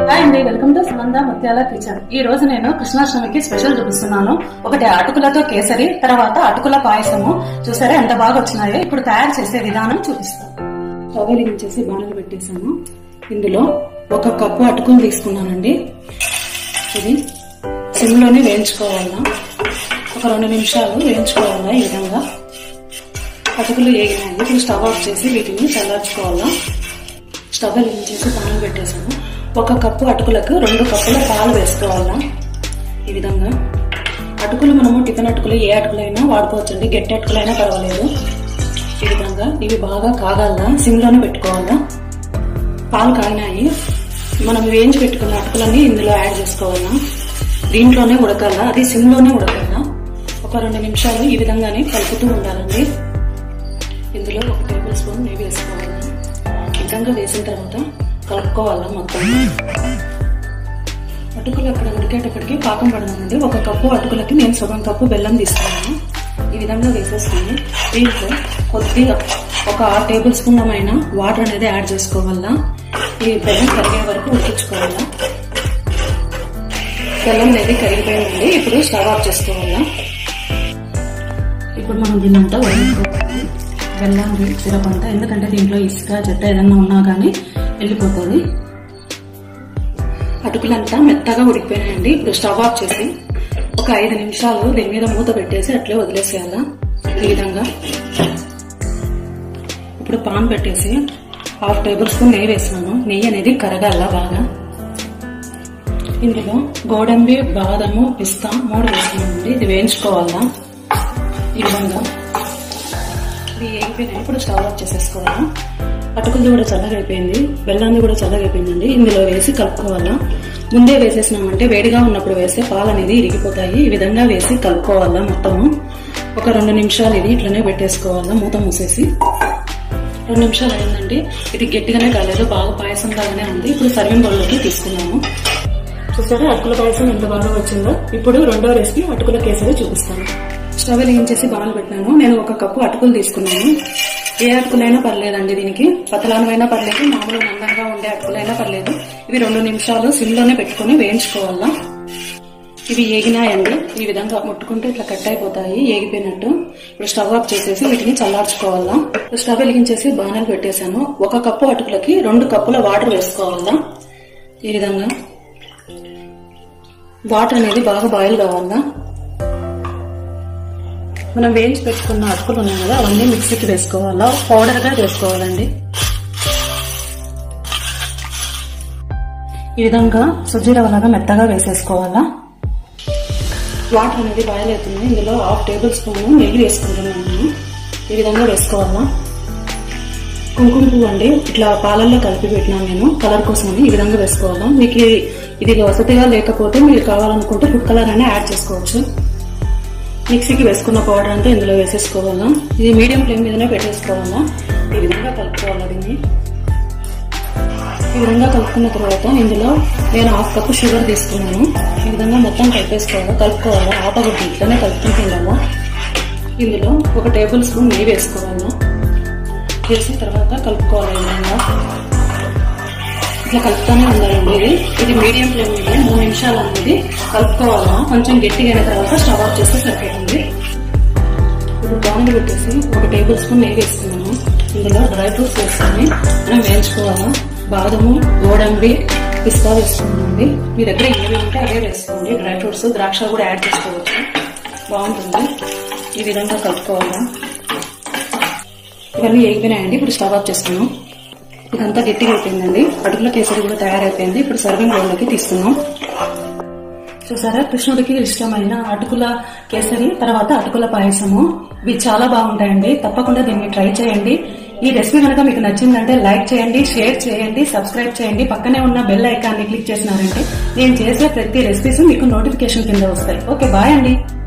hi అండి welcome to Sunanda ముత్యాల kitchen ఈ రోజు నేను కృష్ణాష్టమికి స్పెషల్ చూపిస్తున్నాను ఒకటి అటుకులతో కేసరి తర్వాత అటుకుల పాయసము చూసారా ఎంత బాగా వచ్చినాయో ఇప్పుడు తయారు చేసే విధానం చూపిస్తాను స్టవ్ వెలిగించేసి బాణలు పెట్టేసాను ఇందులో ఒక కప్పు అటుకులు తీసుకున్నానండి ఇది సిమ్లోనే వేయించుకోవాలా ఒక రెండు నిమిషాలు వేయించుకోవాలా ఈ విధంగా అటుకులు వేగినాయి ఇప్పుడు స్టవ్ ఆఫ్ చేసి వీటిని చల్లార్చుకోవాలా స్టవ్ వెలిగించేసి పాలు పెట్టేసాను ఒక కప్పు అటుకులకు రెండు కప్పుల పాలు వేసుకోవాలా ఈ విధంగా అటుకులు మనము టిఫిన్ అటుకులు ఏ అటుకులైనా వాడుకోవచ్చండి గట్టి అటుకులైనా పర్వాలేదు ఈ విధంగా ఇవి బాగా కాగాల సిమ్లోనే పెట్టుకోవాలా పాలు కాగినాయి మనం వేయించి పెట్టుకున్న అటుకులన్నీ ఇందులో యాడ్ చేసుకోవాలా దీంట్లోనే ఉడకాల అది సిమ్లోనే ఉడకాల ఒక రెండు నిమిషాలు ఈ విధంగానే కలుపుతూ ఉండాలండి ఇందులో ఒక టేబుల్ స్పూన్ నెయ్యి వేసుకోవాలి ఈ విధంగా వేసిన తర్వాత కలుపుకోవాలా మొత్తం అటుకులు అక్కడ ఉడికేటప్పటికి పాకం పడదామండి ఒక కప్పు అటుకులకి నేను సగం కప్పు బెల్లం తీసుకున్నాను ఈ విధంగా వేసేసుకుని దీంట్లో కొద్దిగా ఒక ఆరు టేబుల్ స్పూన్లమైన వాటర్ అనేది యాడ్ చేసుకోవాలా ఈ బెల్లం కరిగే వరకు ఉడికించుకోవాలా బెల్లం అనేది కరిగిపోయిందండి ఇప్పుడు స్టవ్ ఆఫ్ చేసుకోవాలా ఇప్పుడు మనం దీన్నంతా వదిలిపోవాలి బెల్లం సిరప్ అంతా ఎందుకంటే దీంట్లో ఇసుక చెత్త ఏదన్నా ఉన్నా కానీ వెళ్ళిపోతుంది అటుకులంతా మెత్తగా ఉడికిపోయినాయండి ఇప్పుడు స్టవ్ ఆఫ్ చేసి ఒక ఐదు నిమిషాలు దీని మీద మూత పెట్టేసి అట్లే వదిలేసేయాలా ఈ విధంగా ఇప్పుడు పాన్ పెట్టేసి హాఫ్ టేబుల్ స్పూన్ నెయ్యి వేసినాను నెయ్యి అనేది కరగాల బాగా ఇందులో గోడంబి బాదము పిస్తా మూడు వేసినామండి ఇది వేయించుకోవాలా ఈ విధంగా ఇది అయిపోయినాయి ఇప్పుడు స్టవ్ ఆఫ్ చేసేసుకోవాలా అటుకులు కూడా చల్లగా అయిపోయింది బెల్లాన్ని కూడా చల్లగా అయిపోయిందండి ఇందులో వేసి కలుపుకోవాలా ముందే వేసేసినామంటే వేడిగా ఉన్నప్పుడు వేస్తే పాలు అనేది ఇరిగిపోతాయి ఈ విధంగా వేసి కలుపుకోవాలా మొత్తము ఒక రెండు నిమిషాలు ఇది ఇట్లనే పెట్టేసుకోవాలా మూత మూసేసి రెండు నిమిషాలు అయిందండి ఇది గట్టిగానే కాలేదు బాగా పాయసం లాగానే ఉంది ఇప్పుడు సర్వింగ్ బౌల్లోకి తీసుకున్నాము చూసారా అటుకుల పాయసం ఎంత బాగా వచ్చిందో ఇప్పుడు రెండో రెసిపీ అటుకుల కేసరి చూపిస్తాను స్టవ్ వెలిగించేసి బాణలు పెట్టినాను నేను ఒక కప్పు అటుకులు తీసుకున్నాను ఏ అటుకులైనా పర్లేదండి దీనికి పతలానమైనా పర్లేదు మామూలు మందంగా ఉండే అటుకులైనా పర్లేదు ఇవి రెండు నిమిషాలు సిమ్లోనే పెట్టుకుని వేయించుకోవాలా ఇవి ఏగినాయండి ఈ విధంగా ముట్టుకుంటే ఇట్లా కట్ అయిపోతాయి ఏగిపోయినట్టు ఇప్పుడు స్టవ్ ఆఫ్ చేసేసి వీటిని చల్లార్చుకోవాలా స్టవ్ వెలిగించేసి బాణలు పెట్టేశాను ఒక కప్పు అటుకులకి రెండు కప్పుల వాటర్ వేసుకోవాలా ఈ విధంగా వాటర్ అనేది బాగా బాయిల్ కావాలా మనం వేయించి పెట్టుకున్న అటుకులు ఉన్నాయి కదా అవన్నీ మిక్సీకి వేసుకోవాలా పౌడర్ గా వేసుకోవాలండి ఈ విధంగా సుజీ రవ్వలాగా మెత్తగా వేసేసుకోవాలా వాటర్ అనేది బాయిల్ అవుతుంది ఇందులో హాఫ్ టేబుల్ స్పూన్ నెయ్యి వేసుకుంటున్నాను నేను ఈ విధంగా వేసుకోవాలా కుంకుమ పువ్వు అండి ఇట్లా పాలల్లో కలిపి పెట్టినాను నేను కలర్ కోసమని ఈ విధంగా వేసుకోవాలా మీకు ఇది వసతిగా లేకపోతే మీరు కావాలనుకుంటే ఫుడ్ కలర్ అయినా యాడ్ చేసుకోవచ్చు మిక్సీకి వేసుకున్న పౌడర్ అంతా ఇందులో వేసేసుకోవాలా ఇది మీడియం ఫ్లేమ్ మీదనే పెట్టేసుకోవాలా ఈ విధంగా కలుపుకోవాలా దీన్ని ఈ విధంగా కలుపుకున్న తర్వాత ఇందులో నేను హాఫ్ కప్ షుగర్ తీసుకున్నాను ఈ విధంగా మొత్తం కలిపేసుకోవాలా కలుపుకోవాలా ఆపగొట్టి ఇట్లనే కలుపుకుంటూ ఉండాలా ఇందులో ఒక టేబుల్ స్పూన్ నెయ్యి వేసుకోవాలా వేసిన తర్వాత కలుపుకోవాలి ఈ విధంగా ఇట్లా కలుపుతూనే ఉండాలండి ఇది ఇది మీడియం ఫ్లేమ్ మీద మూడు నిమిషాలు అనేది కలుపుకోవాలా కొంచెం గట్టిగా అయిన తర్వాత స్టవ్ ఆఫ్ చేస్తే సరిపోతుంది ఇప్పుడు బాణలు పెట్టేసి ఒక టేబుల్ స్పూన్ నెయ్యి వేసుకున్నాము ఇందులో డ్రై ఫ్రూట్స్ వేసుకొని మనం వేయించుకోవాలా బాదము గోడంబి పిస్తా వేసుకున్నామండి మీ దగ్గర ఏవి ఉంటే అవే వేసుకోండి డ్రై ఫ్రూట్స్ ద్రాక్ష కూడా యాడ్ చేసుకోవచ్చు బాగుంటుంది ఈ విధంగా కలుపుకోవాలా ఇవన్నీ వేగిపోయినాయండి ఇప్పుడు స్టవ్ ఆఫ్ చేస్తున్నాం ఇదంతా గట్టిగా అయిపోయిందండి అటుకుల కేసరి కూడా తయారైపోయింది ఇప్పుడు సర్వింగ్ బౌల్లోకి తీసుకున్నాం చూసారా కృష్ణుడికి ఇష్టమైన అటుకుల కేసరి తర్వాత అటుకుల పాయసము ఇవి చాలా బాగుంటాయండి తప్పకుండా దీన్ని ట్రై చేయండి ఈ రెసిపీ కనుక మీకు నచ్చిందంటే లైక్ చేయండి షేర్ చేయండి సబ్స్క్రైబ్ చేయండి పక్కనే ఉన్న బెల్ ఐకాన్ని క్లిక్ చేసినారంటే నేను చేసే ప్రతి రెసిపీస్ మీకు నోటిఫికేషన్ కింద వస్తాయి ఓకే బాయ్ అండి